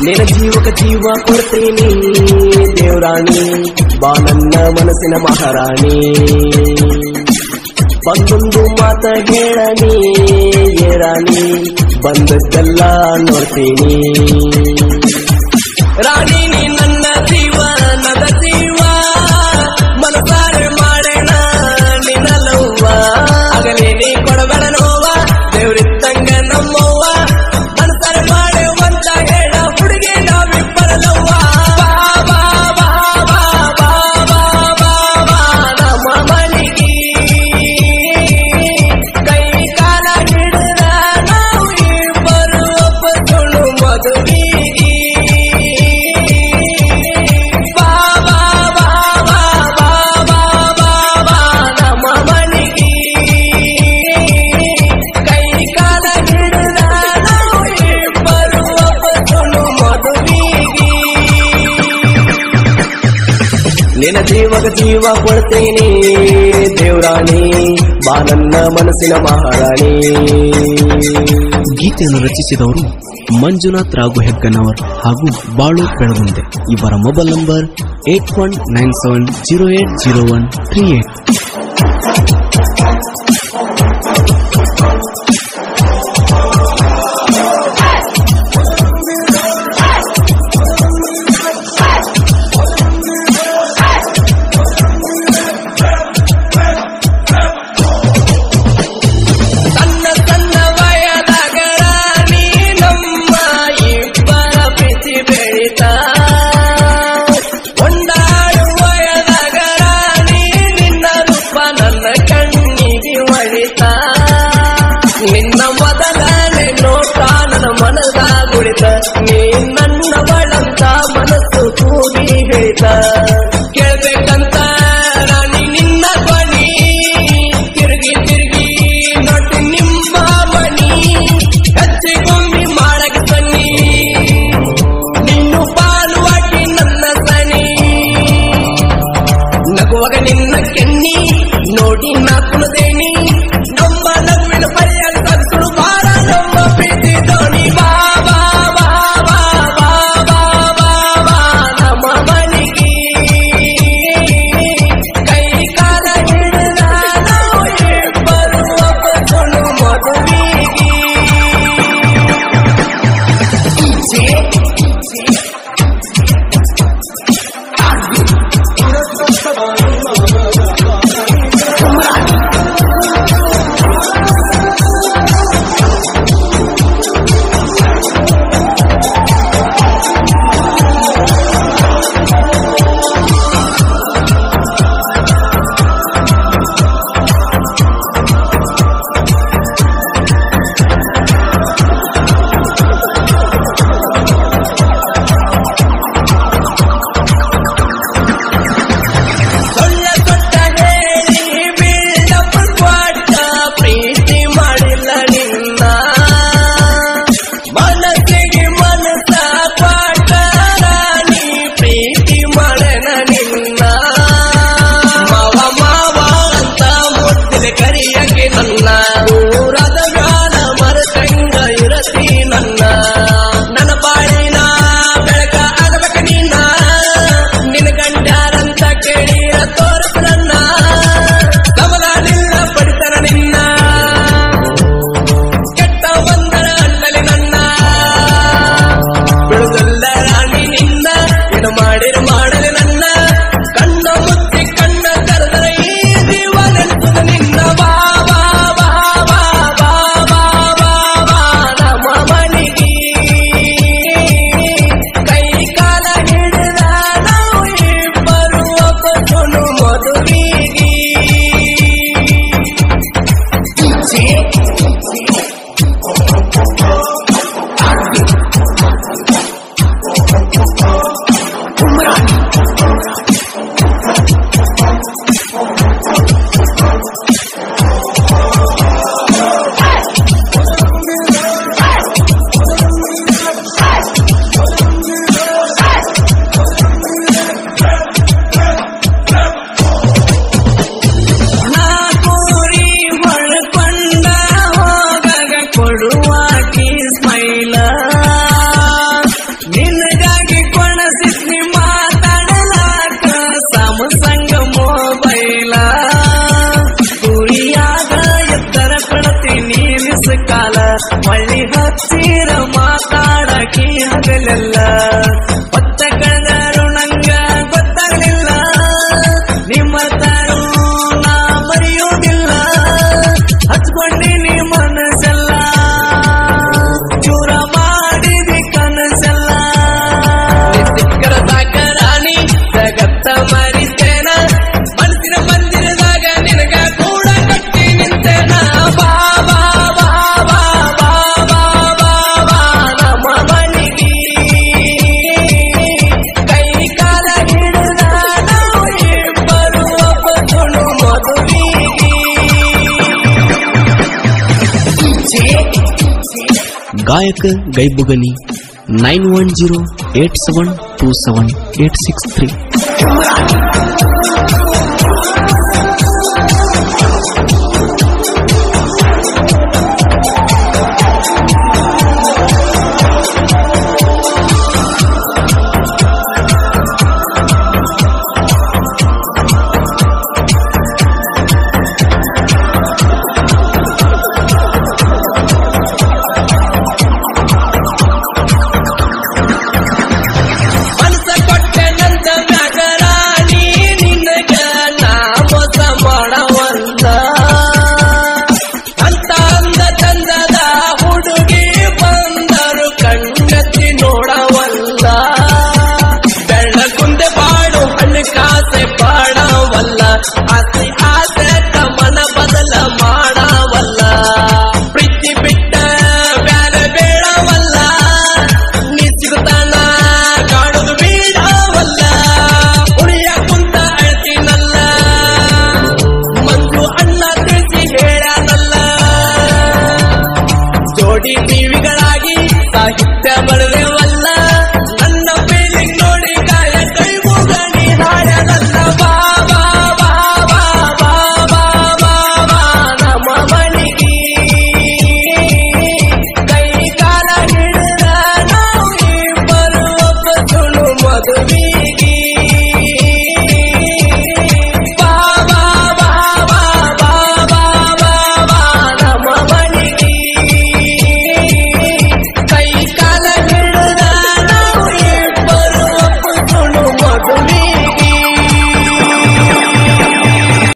ನಿನ ಜೀವಕ ಜೀವ ಕೊಡ್ತೀನಿ ದೇವರಾಣಿ ಬಾ ನನ್ನ ಮನಸ್ಸಿನ ಮಹಾರಾಣಿ ಬಂದೊಂದು ಮಾತ ಹೇಳನಿ ಏ ರಾಣಿ ಬಂದದ್ದೆಲ್ಲ ನೋಡ್ತೀನಿ ರಾಣಿ ನೀ ನನ್ನ ಜೀವ ನನ್ನ ಜೀವ ಮನಸಾರೆ ಮಾಡೋಣ ನಿನ್ನ ಲವ್ವ ಆಗಲೇ ನೀ ಕೊಡಬೇಡ ನೋವ ದೇವ್ರಿದ್ದಂಗ ನಮ್ಮವ್ವ ಮನಸಾರೆ ಮಾಡುವಂತ ಹೇಳ ಹುಡುಗಿ ನಾವಿಬ್ಬರ ಲವ್ವ ಬಾ ಬಾ ಬಾ ಬಾ ಬಾ ಬಾ ಬಾ ಬಾ ನಮ್ಮ ಮನೆಗೆ ಕೈ ಕಾಲ ಹಿಡಿದ ನಾವು ಇಬ್ಬರು ಒಪ್ಪಗಳು ಮದುವೆಗೆ ಬಾ ಬಾ ಬಾ ಬಾ ಬಾ ಬಾ ಬಾ ಬಾ ನಮ್ಮ ಮನೆಗೆ ಕೈ ಕಾಲ ಹಿಡಿದ ನಾವು ಇಬ್ಬರು ಒಪ್ಪಗಳು ಮದುವೆಗೆ ನಿನ್ನ ಜೀವಕ ಜೀವ ಕೊಡ್ತೀನಿ ದೇವರಾಣಿ ಬಾ ನನ್ನ ಮನಸ್ಸಿನ ಮಹಾರಾಣಿ ಗೀತೆಯನ್ನು ರಚಿಸಿದವರು ಮಂಜುನಾಥ್ ರಾಘು ಹೆಗ್ಗನವರ್ ಹಾಗೂ ಬಾಳು ಬೆಳಗುಂದೆ ಇವರ mobile number eight one nine seven zero eight zero one three eight ಸಣ್ಣ ಸಣ್ಣ ವಯದಾಗ ರಾಣಿ ನಮ್ಮ ಇಬ್ಬರ ಪ್ರೀತಿ ಬೆಳಿತಾ ಒಂದಾಡು ವಯದಾಗ ರಾಣಿ ನಿನ್ನ ರೂಪ ನನ್ನ ಕಣ್ಣಿಗೆ ಹೊಳಿತಾ ನಿನ್ನ ಮೊದಲನೇ ನೋಟ ನನ್ನ ಮನದಾಗ ಉಳಿತ ನೀ ನನ್ನ ಬಳಂತ ಮನಸ್ಸು ಕೂಗಿ ಹೇಳಿತ ಕೇಳ್ಬೇಕಂತ ರಾಣಿ ನಿನ್ನ ಧ್ವನಿ ತಿರುಗಿ ತಿರುಗಿ ನೋಡಿ ನಿಮ್ಮ ಮಣಿ ಹೆಚ್ಚಿಗೊಮ್ಮೆ ಮಾಡಕ ಸನ್ನಿ ನಿನ್ನು ಪಾಲುವಾಗಿ ನನ್ನ ಸನಿ ನಗುವಾಗ ನಿನ್ನ ಕೆನ್ನಿ ನೋಡಿ ನಾ ಕುಣದೇನಿ ನಮ್ಮ ನಗುವಿನ ಪರಿಯಾಗ ತರಿಸಲು ಬಾರ ನಮ್ಮ ಪ್ರೀತಿ ದೋಣಿ ಬಾ ಬಾ ಬಾ ಬಾ ಬಾ ಬಾ ಬಾ ಬಾ ನಮ್ಮ ಮನೆಗೆ ಕೈ ಕಾಲ ಹಿಡಿದ ನಾವು ಇಬ್ಬರು ಒಬ್ಬರು ಮದುವೆಗೆ ಸೊಳ್ಳ ಸೊಟ್ಟ ಹೇಳಿ ಬಿಲ್ಡಪ್ ಕೊಟ್ಟ ಪ್ರೀತಿ ಮಾಡಿಲ್ಲ ನಿನ್ನ ಮನಸ್ಸಿಗೆ ಮನಸ್ಸ ಕೊಟ್ಟ ರಾಣಿ ಪ್ರೀತಿ ಮಾಡನ ನಿನ್ನ ಮಾವ ಮಾವ ಅಂತ ಮುಟ್ಟಿದ ಕರಿಯಕ್ಕೆ ನನ್ನ ಊರದ ಗಾನ ಮರತಂಗ ಇರತಿ ನನ್ನ ನನ್ನ ಬಾಳಿನ ಬೆಳಕ ಆಗಬೇಕ ನೀನ ನಿನ್ನ ಗಂಡಾರಂತ ಕೇಳಿರ ತೋರಿಸ ನನ್ನ ಸಮಾಧಾನಿಲ್ಲ ಪಡಿತನ ನಿನ್ನ ಕೆಟ್ಟ ಬಂದರ ಅಣ್ಣಲಿ ನನ್ನ ಬಿಡುದಲ್ಲ ರಾಣಿ ನಿನ್ನ ಏನು ಮಾಡಿರ ಮಾಡಲಿ ನನ್ನ ಕಣ್ಣ ಮುಚ್ಚಿ ಕಣ್ಣ ಕರೆದರೆ ಈ ಜೀವ ನೆನಪುದ ನಿನ್ನ ಬಾ ಬಾ ಗಾಯಕ ಗೈಬುಗನಿ nine one zero eight seven two seven eight six three